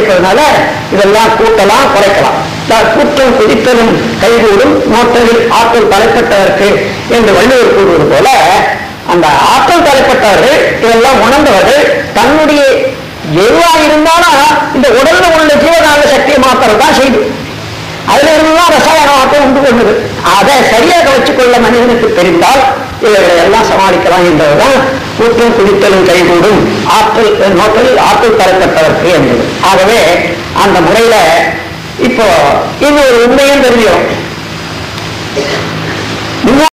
இருக்கிறதுனால இதெல்லாம் கூட்டலாம் குறைக்கலாம் த- கூட்டம் குதித்தலும் கைகூடும் நோட்டலில் ஆற்றல் தலைப்பட்டவருக்கு என்று வள்ளுவர் கூறுவது போல அந்த ஆற்றல் தலைப்பட்டவர்கள் இதெல்லாம் உணர்ந்தவர்கள் தன்னுடைய எதுவா இருந்தாலும் இந்த உடல்ல உள்ள ஜீவகாந்த சக்தியை மாத்திரம் தான் செய்து அதுல இருந்துதான் ரசாயன ஆட்டம் உண்டு கொண்டது அதை சரியாக வச்சுக்கொள்ள மனிதனுக்கு தெரிந்தால் இவர்களை எல்லாம் சமாளிக்கலாம் என்பதுதான் கூட்டம் குடித்தலும் கைகூடும் ஆற்றல் நோக்கில் ஆற்றல் தரப்பட்டவருக்கு என்பது ஆகவே அந்த முறையில இப்போ இன்னொரு உண்மையும் தெரியும்